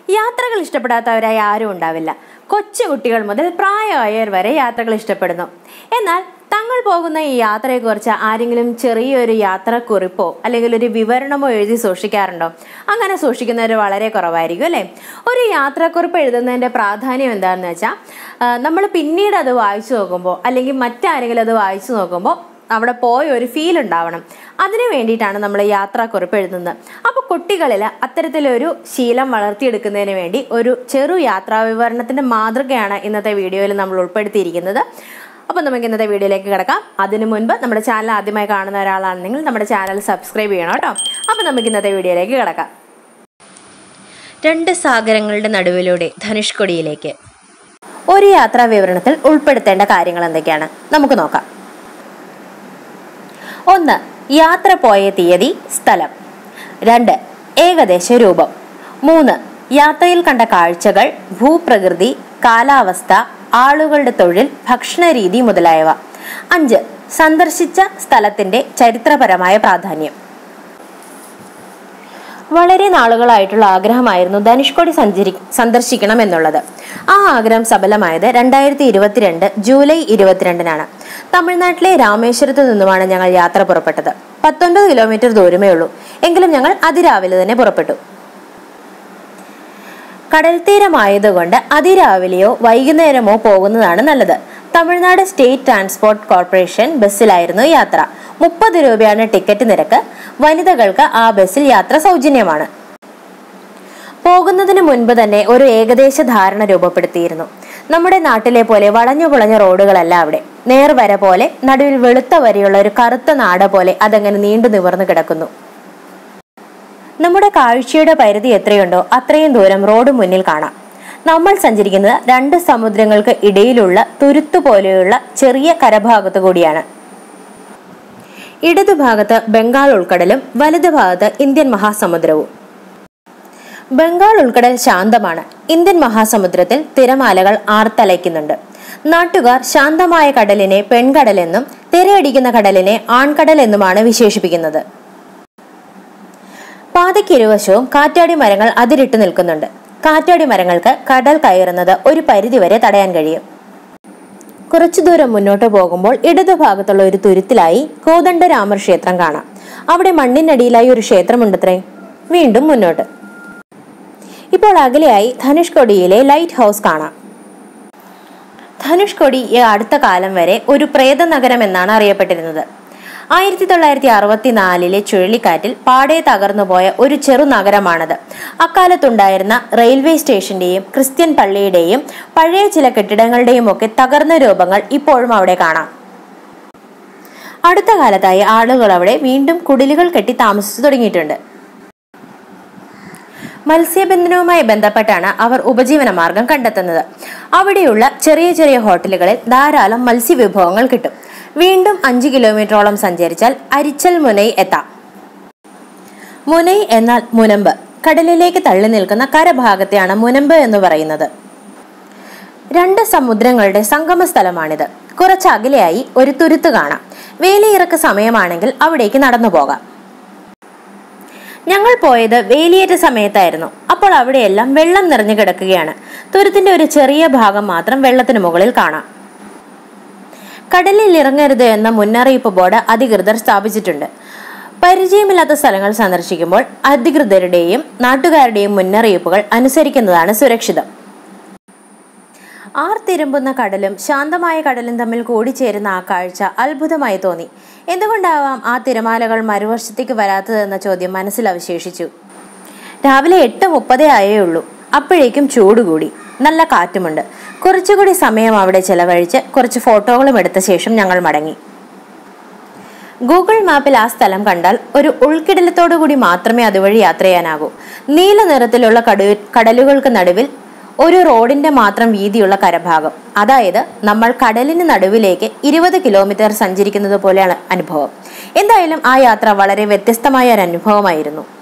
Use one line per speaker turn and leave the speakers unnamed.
യാത്രകൾ ഇഷ്ടപ്പെടാത്തവരായി ആരും ഉണ്ടാവില്ല കൊച്ചു കുട്ടികൾ മുതൽ പ്രായമായവർ വരെ യാത്രകൾ ഇഷ്ടപ്പെടുന്നു എന്നാൽ തങ്ങൾ പോകുന്ന ഈ യാത്രയെക്കുറിച്ച് ആരെങ്കിലും ചെറിയൊരു യാത്രക്കുറിപ്പോ അല്ലെങ്കിൽ ഒരു വിവരണമോ എഴുതി സൂക്ഷിക്കാറുണ്ടോ അങ്ങനെ സൂക്ഷിക്കുന്നവർ വളരെ കുറവായിരിക്കും അല്ലേ ഒരു യാത്രക്കുറിപ്പ് എഴുതുന്നതിന്റെ പ്രാധാന്യം എന്താണെന്ന് വെച്ചാൽ നമ്മൾ പിന്നീട് അത് വായിച്ചു നോക്കുമ്പോൾ അല്ലെങ്കിൽ മറ്റാരെങ്കിലും അത് വായിച്ചു നോക്കുമ്പോൾ അവിടെ പോയ ഒരു ഫീൽ ഉണ്ടാവണം അതിനു വേണ്ടിയിട്ടാണ് നമ്മൾ യാത്രാക്കുറിപ്പ് എഴുതുന്നത് അപ്പോൾ കുട്ടികളിൽ അത്തരത്തിലൊരു ശീലം വളർത്തിയെടുക്കുന്നതിന് വേണ്ടി ഒരു ചെറു യാത്രാ വിവരണത്തിന്റെ മാതൃകയാണ് ഇന്നത്തെ വീഡിയോയിൽ നമ്മൾ ഉൾപ്പെടുത്തിയിരിക്കുന്നത് അപ്പോൾ നമുക്ക് ഇന്നത്തെ വീഡിയോയിലേക്ക് കിടക്കാം അതിനു മുൻപ് നമ്മുടെ ചാനൽ ആദ്യമായി കാണുന്ന ഒരാളാണെങ്കിൽ നമ്മുടെ ചാനൽ സബ്സ്ക്രൈബ് ചെയ്യണം കേട്ടോ അപ്പോൾ നമുക്ക് ഇന്നത്തെ വീഡിയോയിലേക്ക് കിടക്കാം രണ്ട് സാഗരങ്ങളുടെ നടുവിലൂടെ ധനുഷ്കൊടിയിലേക്ക് ഒരു യാത്രാ വിവരണത്തിൽ ഉൾപ്പെടുത്തേണ്ട കാര്യങ്ങൾ എന്തൊക്കെയാണ് നമുക്ക് നോക്കാം ഒന്ന് യാത്ര പോയ തീയതി സ്ഥലം രണ്ട് ഏകദേശ രൂപം മൂന്ന് യാത്രയിൽ കണ്ട കാഴ്ചകൾ ഭൂപ്രകൃതി കാലാവസ്ഥ ആളുകളുടെ തൊഴിൽ ഭക്ഷണരീതി മുതലായവ അഞ്ച് സന്ദർശിച്ച സ്ഥലത്തിന്റെ ചരിത്രപരമായ പ്രാധാന്യം വളരെ നാളുകളായിട്ടുള്ള ആഗ്രഹമായിരുന്നു ധനുഷ്കോടി സഞ്ചരി സന്ദർശിക്കണം എന്നുള്ളത് ആ ആഗ്രഹം സഫലമായത് രണ്ടായിരത്തി ഇരുപത്തിരണ്ട് ജൂലൈ ഇരുപത്തിരണ്ടിനാണ് തമിഴ്നാട്ടിലെ രാമേശ്വരത്ത് നിന്നുമാണ് ഞങ്ങൾ യാത്ര പുറപ്പെട്ടത് പത്തൊൻപത് കിലോമീറ്റർ ദൂരമേ ഉള്ളൂ എങ്കിലും ഞങ്ങൾ അതിരാവിലെ തന്നെ പുറപ്പെട്ടു കടൽ തീരമായതുകൊണ്ട് അതിരാവിലെയോ വൈകുന്നേരമോ പോകുന്നതാണ് നല്ലത് തമിഴ്നാട് സ്റ്റേറ്റ് ട്രാൻസ്പോർട്ട് കോർപ്പറേഷൻ ബസ്സിലായിരുന്നു യാത്ര മുപ്പത് രൂപയാണ് ടിക്കറ്റ് നിരക്ക് വനിതകൾക്ക് ആ ബസ്സിൽ യാത്ര സൗജന്യമാണ് പോകുന്നതിന് മുൻപ് തന്നെ ഒരു ഏകദേശ ധാരണ രൂപപ്പെടുത്തിയിരുന്നു നമ്മുടെ നാട്ടിലെ പോലെ വളഞ്ഞു പുളഞ്ഞ റോഡുകളല്ല അവിടെ നേർവര പോലെ നടുവിൽ വെളുത്ത വരെയുള്ള ഒരു കറുത്ത നാട പോലെ അതങ്ങനെ നീണ്ടു നിവർന്നു കിടക്കുന്നു നമ്മുടെ കാഴ്ചയുടെ പരിധി എത്രയുണ്ടോ അത്രയും ദൂരം റോഡ് മുന്നിൽ കാണാം നമ്മൾ സഞ്ചരിക്കുന്നത് രണ്ട് സമുദ്രങ്ങൾക്ക് ഇടയിലുള്ള തുരുത്തു പോലെയുള്ള ചെറിയ കരഭാഗത്തു കൂടിയാണ് ഇടതുഭാഗത്ത് ബംഗാൾ ഉൾക്കടലും വലതുഭാഗത്ത് ഇന്ത്യൻ മഹാസമുദ്രവും ബംഗാൾ ഉൾക്കടൽ ശാന്തമാണ് ഇന്ത്യൻ മഹാസമുദ്രത്തിൽ തിരമാലകൾ ആർത്തലയ്ക്കുന്നുണ്ട് നാട്ടുകാർ ശാന്തമായ കടലിനെ പെൺകടലെന്നും തിരയടിക്കുന്ന കടലിനെ ആൺകടൽ എന്നുമാണ് വിശേഷിപ്പിക്കുന്നത് പാതയ്ക്കിരുവശവും കാറ്റാടി മരങ്ങൾ അതിരിട്ട് നിൽക്കുന്നുണ്ട് കാറ്റാടി മരങ്ങൾക്ക് കടൽ കയറുന്നത് ഒരു പരിധിവരെ തടയാൻ കഴിയും കുറച്ചു ദൂരം മുന്നോട്ട് പോകുമ്പോൾ ഇടതുഭാഗത്തുള്ള ഒരു തുരുത്തിലായി കോദണ്ഡരാമർ ക്ഷേത്രം കാണാം അവിടെ മണ്ണിനടിയിലായി ഒരു ക്ഷേത്രമുണ്ടത്രേ വീണ്ടും മുന്നോട്ട് ഇപ്പോൾ അകലെയായി ധനുഷ്കൊടിയിലെ ലൈറ്റ് ഹൗസ് കാണാം ധനുഷ്കൊടി ഈ അടുത്ത കാലം വരെ ഒരു പ്രേത നഗരം എന്നാണ് അറിയപ്പെട്ടിരുന്നത് ആയിരത്തി തൊള്ളായിരത്തി അറുപത്തിനാലിലെ ചുഴലിക്കാറ്റിൽ പാടെ തകർന്നുപോയ ഒരു ചെറു നഗരമാണത് അക്കാലത്തുണ്ടായിരുന്ന റെയിൽവേ സ്റ്റേഷന്റെയും ക്രിസ്ത്യൻ പള്ളിയുടെയും പഴയ ചില കെട്ടിടങ്ങളുടെയും ഒക്കെ തകർന്ന രൂപങ്ങൾ ഇപ്പോഴും അവിടെ കാണാം അടുത്ത കാലത്തായി ആളുകൾ അവിടെ വീണ്ടും കുടിലുകൾ കെട്ടി താമസിച്ചു തുടങ്ങിയിട്ടുണ്ട് മത്സ്യബന്ധനവുമായി ബന്ധപ്പെട്ടാണ് അവർ ഉപജീവന മാർഗം കണ്ടെത്തുന്നത് അവിടെയുള്ള ചെറിയ ചെറിയ ഹോട്ടലുകളിൽ ധാരാളം മത്സ്യവിഭവങ്ങൾ കിട്ടും വീണ്ടും അഞ്ച് കിലോമീറ്ററോളം സഞ്ചരിച്ചാൽ അരിച്ചൽ മുനൈ എത്താം മുനൈ എന്നാൽ മുനമ്പ് കടലിലേക്ക് തള്ളി നിൽക്കുന്ന കരഭാഗത്തെയാണ് മുനമ്പ് എന്ന് പറയുന്നത് രണ്ട് സമുദ്രങ്ങളുടെ സംഗമ സ്ഥലമാണിത് കുറച്ച് അകലെയായി ഒരു തുരുത്ത് കാണാം വേലിയിറക്ക സമയമാണെങ്കിൽ അവിടേക്ക് നടന്നു പോകാം ഞങ്ങൾ പോയത് വേലിയേറ്റ സമയത്തായിരുന്നു അപ്പോൾ അവിടെയെല്ലാം വെള്ളം നിറഞ്ഞു കിടക്കുകയാണ് തുരുത്തിന്റെ ഒരു ചെറിയ ഭാഗം മാത്രം വെള്ളത്തിന് മുകളിൽ കാണാം കടലിൽ ഇറങ്ങരുത് എന്ന മുന്നറിയിപ്പ് ബോർഡ് അധികൃതർ സ്ഥാപിച്ചിട്ടുണ്ട് പരിചയമില്ലാത്ത സ്ഥലങ്ങൾ സന്ദർശിക്കുമ്പോൾ അധികൃതരുടെയും നാട്ടുകാരുടെയും മുന്നറിയിപ്പുകൾ അനുസരിക്കുന്നതാണ് സുരക്ഷിതം ആർത്തിരുമ്പുന്ന കടലും ശാന്തമായ കടലും തമ്മിൽ കൂടിച്ചേരുന്ന ആ കാഴ്ച അത്ഭുതമായി തോന്നി എന്തുകൊണ്ടാവാം ആ തിരമാലകൾ മറുവശത്തേക്ക് വരാത്തതെന്ന ചോദ്യം മനസ്സിൽ അവശേഷിച്ചു രാവിലെ എട്ട് മുപ്പതേ ആയേ ഉള്ളൂ അപ്പോഴേക്കും ചൂട് കൂടി നല്ല കാറ്റുമുണ്ട് കുറച്ചുകൂടി സമയം അവിടെ ചെലവഴിച്ച് കുറച്ച് ഫോട്ടോകളും എടുത്ത ശേഷം ഞങ്ങൾ മടങ്ങി ഗൂഗിൾ മാപ്പിൽ ആ സ്ഥലം കണ്ടാൽ ഒരു ഉൾക്കിടലത്തോടു കൂടി മാത്രമേ അതുവഴി യാത്ര ചെയ്യാനാകൂ നീല നിറത്തിലുള്ള കടു കടലുകൾക്ക് നടുവിൽ ഒരു റോഡിന്റെ മാത്രം വീതിയുള്ള കരഭാഗം അതായത് നമ്മൾ കടലിന് നടുവിലേക്ക് ഇരുപത് കിലോമീറ്റർ സഞ്ചരിക്കുന്നത് പോലെയാണ് അനുഭവം എന്തായാലും ആ യാത്ര വളരെ വ്യത്യസ്തമായ ഒരു അനുഭവമായിരുന്നു